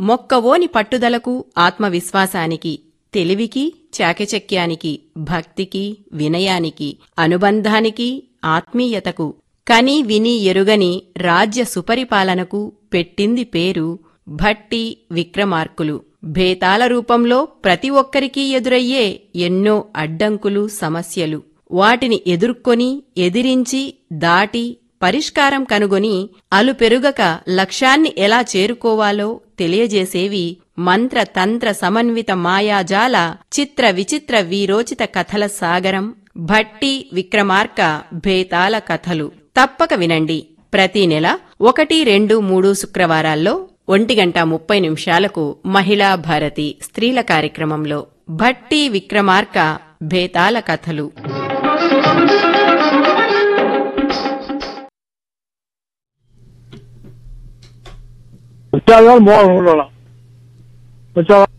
మొక్కవోని పట్టుదలకు ఆత్మవిశ్వాసానికి తెలివికి చాకచక్యానికి భక్తికి వినయానికి అనుబంధానికి ఆత్మీయతకు కని విని ఎరుగని రాజ్య సుపరిపాలనకు పెట్టింది పేరు భట్టి విక్రమార్కులు భేతాల రూపంలో ప్రతి ఒక్కరికీ ఎదురయ్యే ఎన్నో అడ్డంకులు సమస్యలు వాటిని ఎదుర్కొని ఎదిరించి దాటి పరిష్కారం కనుగొని అలుపెరుగక లక్ష్యాన్ని ఎలా చేరుకోవాలో తెలియజేసేవి మంత్ర తంత్ర సమన్విత మాయాజాల చిత్ర విచిత్ర వీరోచిత కథల సాగరం భట్టి విక్రమార్క భేతాల కథలు తప్పక వినండి ప్రతి నెల ఒకటి రెండు మూడు శుక్రవారాల్లో ఒంటి గంట ముప్పై నిమిషాలకు మహిళా భారతి స్త్రీల కార్యక్రమంలో భట్టి విక్రమార్క భేతాల కథలు వచ్చాగా మోహన్ వచ్చావా